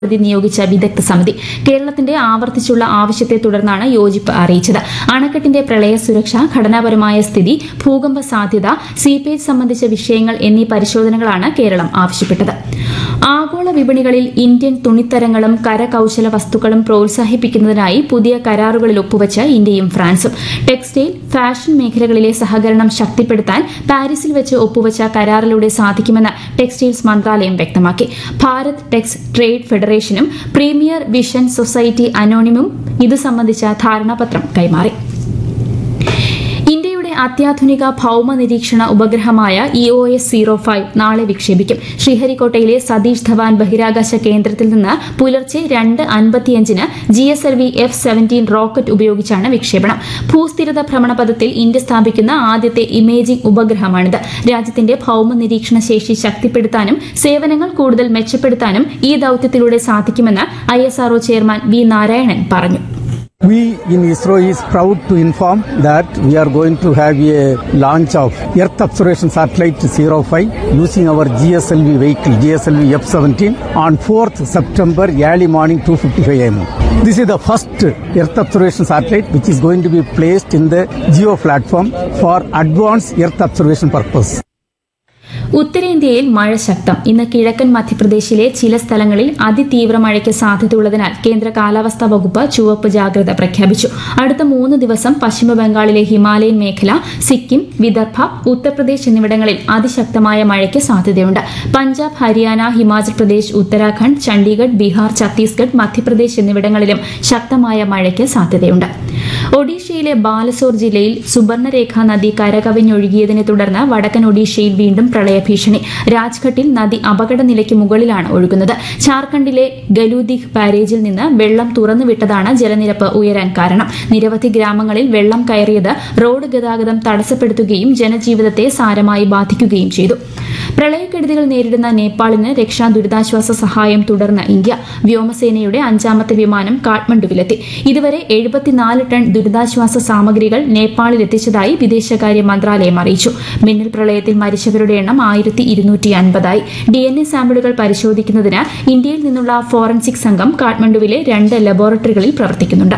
കോടതി നിയോഗിച്ച വിദഗ്ധ സമിതി കേരളത്തിന്റെ ആവർത്തിച്ചുള്ള ആവശ്യത്തെ തുടർന്നാണ് യോജിപ്പ് അറിയിച്ചത് അണക്കെട്ടിന്റെ പ്രളയ സുരക്ഷ ഘടനാപരമായ സ്ഥിതി ഭൂകമ്പ സാധ്യത സീപ്പേജ് സംബന്ധിച്ച വിഷയങ്ങൾ എന്നീ പരിശോധനകളാണ് കേരളം ആവശ്യപ്പെട്ടത് ആഗോള വിപണികളിൽ ഇന്ത്യൻ തുണിത്തരങ്ങളും കരകൌശല വസ്തുക്കളും പ്രോത്സാഹിപ്പിക്കുന്നതിനായി പുതിയ കരാറുകളിൽ ഒപ്പുവച്ച് ഇന്ത്യയും ഫ്രാൻസും ടെക്സ്റ്റൈൽ ഫാഷൻ മേഖലകളിലെ സഹകരണം ശക്തിപ്പെടുത്താൻ പാരീസിൽ വെച്ച് ഒപ്പുവച്ച കരാറിലൂടെ സാധിക്കുമെന്ന് ടെക്സ്റ്റൈൽസ് മന്ത്രാലയം വ്യക്തമാക്കി ഭാരത് ടെക്സ് ട്രേഡ് ഫെഡറേഷനും പ്രീമിയർ വിഷൻ സൊസൈറ്റി അനോണിമും ഇത് സംബന്ധിച്ച ധാരണാപത്രം കൈമാറി ഇന്ത്യയുടെ അത്യാധുനിക ഭൌമ നിരീക്ഷണ ഉപഗ്രഹമായ E O S zero five നാളെ വിക്ഷേപിക്കും ശ്രീഹരിക്കോട്ടയിലെ സതീഷ് ധവാൻ ബഹിരാകാശ കേന്ദ്രത്തിൽ നിന്ന് പുലർച്ചെ രണ്ട് അൻപത്തിയഞ്ചിന് G S L V F seventeen rocket ഉപയോഗിച്ചാണ് വിക്ഷേപണം ഭൂസ്ഥിരത ഭ്രമണപഥത്തിൽ ഇന്ത്യ സ്ഥാപിക്കുന്ന ആദ്യത്തെ ഇമേജിംഗ് ഉപഗ്രഹമാണിത് രാജ്യത്തിന്റെ ഭൌമ നിരീക്ഷണ ശേഷി ശക്തിപ്പെടുത്താനും സേവനങ്ങൾ കൂടുതൽ മെച്ചപ്പെടുത്താനും ഈ ദൌത്യത്തിലൂടെ സാധിക്കുമെന്ന് I S R O chairman V Narayanan പറഞ്ഞു We in ISRO is proud to inform that we are going to have a launch of Earth Observation Satellite 05 using our GSLV vehicle GSLV F-17 on 4th September early morning 2:55 am. This is the first Earth Observation Satellite which is going to be placed in the geo platform for advanced Earth observation purpose. ഉത്തരേന്ത്യയിൽ മഴ ശക്തം ഇന്ന് കിഴക്കൻ മധ്യപ്രദേശിലെ ചില സ്ഥലങ്ങളിൽ അതിതീവ്ര മഴയ്ക്ക് സാധ്യതയുള്ളതിനാൽ കേന്ദ്ര കാലാവസ്ഥാ വകുപ്പ് ചുവപ്പ് ജാഗ്രത പ്രഖ്യാപിച്ചു അടുത്ത മൂന്ന് ദിവസം പശ്ചിമ ബംഗാളിലെ ഹിമാലയൻ മേഖല സിക്കിം വിദർഭ ഉത്തർപ്രദേശ് എന്നിവിടങ്ങളിൽ അതിശക്തമായ മഴയ്ക്ക് സാധ്യതയുണ്ട് പഞ്ചാബ് ഹരിയാന ഹിമാചൽ പ്രദേശ് ഉത്തരാഖണ്ഡ് ചണ്ഡീഗഡ് ബീഹാർ ഛത്തീസ്ഗഡ് മധ്യപ്രദേശ് എന്നിവിടങ്ങളിലും ശക്തമായ മഴയ്ക്ക് സാധ്യതയുണ്ട് ഒഡീഷയിലെ ബാലസോർ ജില്ലയിൽ സുബർണരേഖ നദി കരകവിഞ്ഞൊഴുകിയതിനെ തുടർന്ന് വടക്കൻ ഒഡീഷയിൽ വീണ്ടും പ്രളയഭീഷണി രാജ്ഘട്ടിൽ നദി അപകടനിലയ്ക്ക് മുകളിലാണ് ഒഴുകുന്നത് ഝാർഖണ്ഡിലെ ഗലൂദിഹ് ബാരേജിൽ നിന്ന് വെള്ളം തുറന്നുവിട്ടതാണ് ജലനിരപ്പ് ഉയരാൻ കാരണം നിരവധി ഗ്രാമങ്ങളിൽ വെള്ളം കയറിയത് റോഡ് ഗതാഗതം തടസ്സപ്പെടുത്തുകയും ജനജീവിതത്തെ സാരമായി ബാധിക്കുകയും ചെയ്തു പ്രളയക്കെടുതികൾ നേരിടുന്ന നേപ്പാളിന് രക്ഷാ ദുരിതാശ്വാസ സഹായം തുടർന്ന് ഇന്ത്യ വ്യോമസേനയുടെ അഞ്ചാമത്തെ വിമാനം കാഠ്മണ്ഡുവിലെത്തി ഇതുവരെ എഴുപത്തിനാല് ടൺ ദുരിതാശ്വാസ സാമഗ്രികൾ നേപ്പാളിൽ എത്തിച്ചതായി വിദേശകാര്യ മന്ത്രാലയം അറിയിച്ചു മിന്നൽ പ്രളയത്തിൽ മരിച്ചവരുടെ എണ്ണം ആയിരത്തി ഇരുന്നൂറ്റി അൻപതായി ഡി എൻ എ സാമ്പിളുകൾ പരിശോധിക്കുന്നതിന് ഇന്ത്യയിൽ നിന്നുള്ള ഫോറൻസിക് സംഘം കാഠ്മണ്ഡുവിലെ രണ്ട് ലബോറട്ടറികളിൽ പ്രവർത്തിക്കുന്നുണ്ട്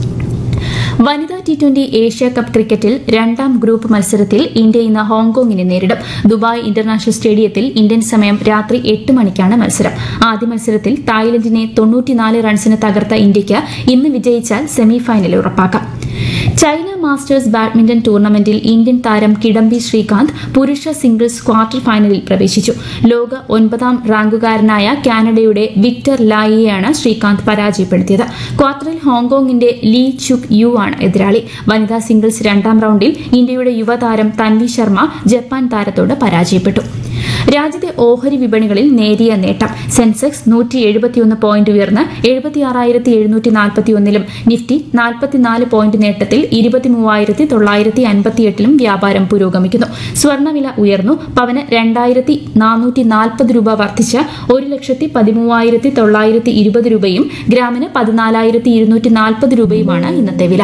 വനിതാ ടി ട്വന്റി ഏഷ്യ കപ്പ് ക്രിക്കറ്റിൽ രണ്ടാം ഗ്രൂപ്പ് മത്സരത്തിൽ ഇന്ത്യ ഇന്ന് ഹോങ്കോങ്ങിനെ നേരിടും ദുബായ് ഇന്റർനാഷണൽ സ്റ്റേഡിയത്തിൽ ഇന്ത്യൻ സമയം രാത്രി എട്ട് മണിക്കാണ് മത്സരം ആദ്യ മത്സരത്തിൽ തായ്ലൻഡിനെ തൊണ്ണൂറ്റിനാല് റൺസിന് തകർത്ത ഇന്ത്യയ്ക്ക് ഇന്ന് വിജയിച്ചാൽ സെമിഫൈനൽ ഉറപ്പാക്കാം ചൈന മാസ്റ്റേഴ്സ് ബാഡ്മിന്റൺ ടൂർണമെന്റിൽ ഇന്ത്യൻ താരം കിഡംബി ശ്രീകാന്ത് പുരുഷ സിംഗിൾസ് ക്വാർട്ടർ ഫൈനലിൽ പ്രവേശിച്ചു ലോക ഒൻപതാം റാങ്കുകാരനായ കാനഡയുടെ വിക്ടർ ലായിയെയാണ് ശ്രീകാന്ത് പരാജയപ്പെടുത്തിയത് ക്വാർട്ടറിൽ ഹോങ്കോങ്ങിന്റെ ലീ ചുക് യു ആണ് എതിരാളി വനിതാ സിംഗിൾസ് രണ്ടാം റൌണ്ടിൽ ഇന്ത്യയുടെ യുവതാരം തൻവി ശർമ്മ ജപ്പാൻ താരത്തോട് പരാജയപ്പെട്ടു രാജ്യത്തെ ഓഹരി വിപണികളിൽ നേരിയ നേട്ടം സെൻസെക്സ് നൂറ്റി എഴുപത്തിയൊന്ന് പോയിന്റ് ഉയർന്ന് എഴുപത്തിയാറായിരത്തി എഴുന്നൂറ്റി നാൽപ്പത്തിയൊന്നിലും നിഫ്റ്റി നാൽപ്പത്തിനാല് പോയിന്റ് നേട്ടത്തിൽ ഇരുപത്തിമൂവായിരത്തി തൊള്ളായിരത്തി അൻപത്തിയെട്ടിലും വ്യാപാരം പുരോഗമിക്കുന്നു സ്വർണ്ണവില ഉയർന്നു പവന് രണ്ടായിരത്തി നാനൂറ്റി നാൽപ്പത് രൂപ വർദ്ധിച്ച് ഒരു ലക്ഷത്തി പതിമൂവായിരത്തി തൊള്ളായിരത്തി ഇരുപത് രൂപയും ഗ്രാമിന് പതിനാലായിരത്തി ഇരുന്നൂറ്റി നാൽപ്പത് രൂപയുമാണ് ഇന്നത്തെ വില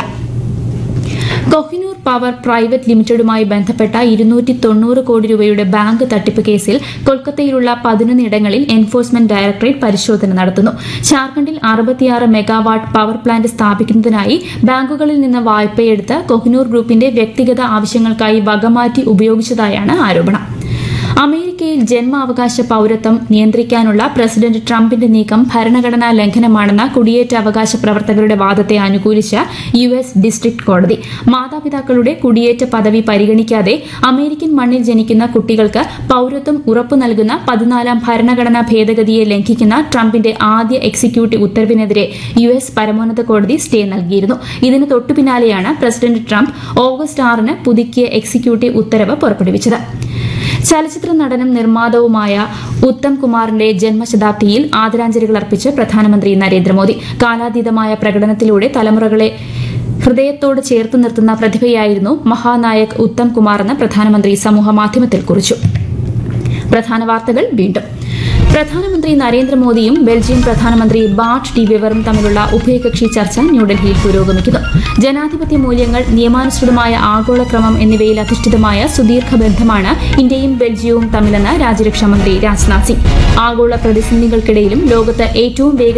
കൊഹിനൂർ പവർ പ്രൈവറ്റ് ലിമിറ്റഡുമായി ബന്ധപ്പെട്ട ഇരുന്നൂറ്റി തൊണ്ണൂറ് കോടി രൂപയുടെ ബാങ്ക് തട്ടിപ്പ് കേസിൽ കൊൽക്കത്തയിലുള്ള പതിനൊന്ന് ഇടങ്ങളിൽ എൻഫോഴ്സ്മെന്റ് ഡയറക്ടറേറ്റ് പരിശോധന നടത്തുന്നു ഝാർഖണ്ഡിൽ അറുപത്തിയാറ് മെഗാവാട്ട് പവർ പ്ലാന്റ് സ്ഥാപിക്കുന്നതിനായി ബാങ്കുകളിൽ നിന്ന് വായ്പയെടുത്ത് കൊഹിനൂർ ഗ്രൂപ്പിന്റെ വ്യക്തിഗത ആവശ്യങ്ങൾക്കായി വകമാറ്റി ഉപയോഗിച്ചതായാണ് ആരോപണം അമേരിക്കയിൽ ജന്മാവകാശ പൌരത്വം നിയന്ത്രിക്കാനുള്ള പ്രസിഡന്റ് ട്രംപിന്റെ നീക്കം ഭരണഘടനാ ലംഘനമാണെന്ന കുടിയേറ്റ അവകാശ പ്രവർത്തകരുടെ വാദത്തെ അനുകൂലിച്ച യു എസ് ഡിസ്ട്രിക്ട് കോടതി മാതാപിതാക്കളുടെ കുടിയേറ്റ പദവി പരിഗണിക്കാതെ അമേരിക്കൻ മണ്ണിൽ ജനിക്കുന്ന കുട്ടികൾക്ക് പൌരത്വം ഉറപ്പു നൽകുന്ന പതിനാലാം ഭരണഘടനാ ഭേദഗതിയെ ലംഘിക്കുന്ന ട്രംപിന്റെ ആദ്യ എക്സിക്യൂട്ടീവ് ഉത്തരവിനെതിരെ യു എസ് പരമോന്നത കോടതി സ്റ്റേ നൽകിയിരുന്നു ഇതിന് തൊട്ടുപിന്നാലെയാണ് പ്രസിഡന്റ് ട്രംപ് ഓഗസ്റ്റ് ആറിന് പുതുക്കിയ എക്സിക്യൂട്ടീവ് ഉത്തരവ് പുറപ്പെടുവിച്ചത് ചലച്ചിത്ര നടനും നിർമ്മാതാവുമായ ഉത്തം കുമാറിന്റെ ജന്മശതാബ്ദിയിൽ ആദരാഞ്ജലികൾ അർപ്പിച്ച് പ്രധാനമന്ത്രി നരേന്ദ്രമോദി കാലാതീതമായ പ്രകടനത്തിലൂടെ തലമുറകളെ ഹൃദയത്തോട് ചേർത്ത് നിർത്തുന്ന പ്രതിഭയായിരുന്നു മഹാനായക് ഉത്തം കുമാർ എന്ന് പ്രധാനമന്ത്രി സമൂഹമാധ്യമത്തിൽ കുറിച്ചു പ്രധാന വാർത്തകൾ വീണ്ടും പ്രധാനമന്ത്രി നരേന്ദ്രമോദിയും ബെൽജിയം പ്രധാനമന്ത്രി ബാർട്ട് ഡി വെവറും തമ്മിലുള്ള ഉഭയകക്ഷി ചർച്ച ന്യൂഡൽഹിയിൽ പുരോഗമിക്കുന്നു ജനാധിപത്യ മൂല്യങ്ങൾ നിയമാനുസൃതമായ ആഗോളക്രമം എന്നിവയിൽ അധിഷ്ഠിതമായ സുദീർഘ ബന്ധമാണ് ഇന്ത്യയും ബെൽജിയവും തമ്മിലെന്ന് രാജ്യരക്ഷാമന്ത്രി രാജ്നാഥ് സിംഗ് ആഗോള പ്രതിസന്ധികൾക്കിടയിലും ലോകത്ത് ഏറ്റവും വേഗ